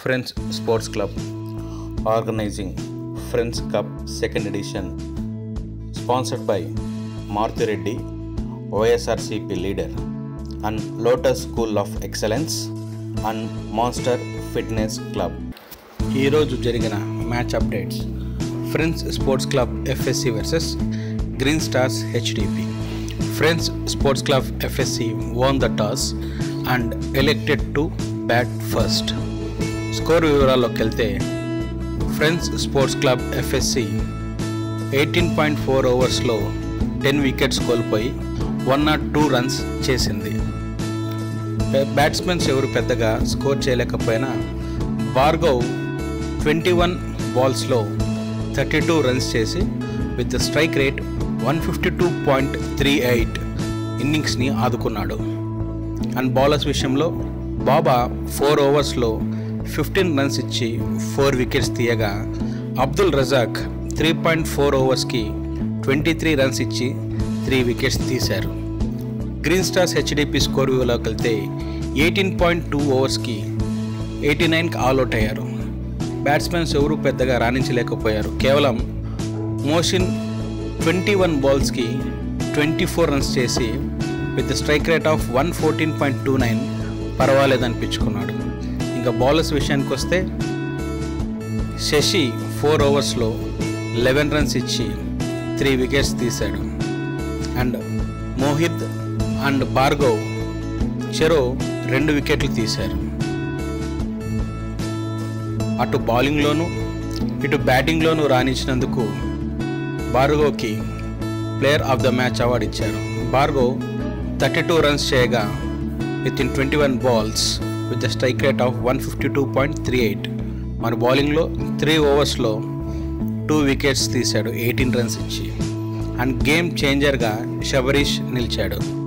Friends Sports Club organizing Friends Cup second edition sponsored by Maruti Reddy, OSRCP leader and Lotus School of Excellence and Monster Fitness Club. ఈరోజు జరిగిన match updates friends sports club F S C versus green stars H D P friends sports club F S C won the toss and elected to bat first score వివరాల్లోకి వెళ్తే friends sports club F S C eighteen point four ఓవర్స్లో ten wickets కోల్పోయి one not two runs చేసింది batsmens ఎవరు పెద్దగా score చేయలేకపోయినా Bhargav twenty one బాల్స్లో thirty two runs చేసి with strike rate one fifty two point three eight ఇన్నింగ్స్ని ఆదుకున్నాడు అండ్ బౌలర్స్ విషయంలో బాబా ఫోర్ ఓవర్స్లో ఫిఫ్టీన్ రన్స్ ఇచ్చి ఫోర్ వికెట్స్ తీయగా Abdul Razzaq three point four ఓవర్స్కి ట్వంటీ త్రీ రన్స్ ఇచ్చి త్రీ వికెట్స్ తీశారు గ్రీన్ స్టార్స్ హెచ్డిపి స్కోర్ వ్యూలోకి వెళ్తే ఎయిటీన్ పాయింట్ టూ ఓవర్స్కి ఎయిటీ నైన్కి ఆల్అవుట్ అయ్యారు బ్యాట్స్మెన్స్ ఎవరు పెద్దగా రాణించలేకపోయారు కేవలం మోషన్ ట్వంటీ వన్ బాల్స్కి ట్వంటీ ఫోర్ రన్స్ చేసి with strike rate of one fourteen point two nine పర్వాలేదనిపించుకున్నాడు ఇంకా బౌలర్స్ విషయానికి వస్తే శశి ఫోర్ ఓవర్స్లో లెవెన్ రన్స్ ఇచ్చి త్రీ వికెట్స్ తీశాడు అండ్ మోహిత్ అండ్ భార్గవ్ చెరో రెండు వికెట్లు తీశారు అటు బౌలింగ్లోనూ ఇటు బ్యాటింగ్లోనూ రాణించినందుకు భార్గవ్కి player of the match award ఇచ్చారు భార్గవ్ థర్టీ టూ రన్స్ చేయగా with in twenty one balls with the strike rate of one fifty two point three eight మన బౌలింగ్లో త్రీ ఓవర్స్లో టూ వికెట్స్ తీశాడు ఎయిటీన్ రన్స్ ఇచ్చి అండ్ గేమ్ చేంజర్గా శబరీష్ నిలిచాడు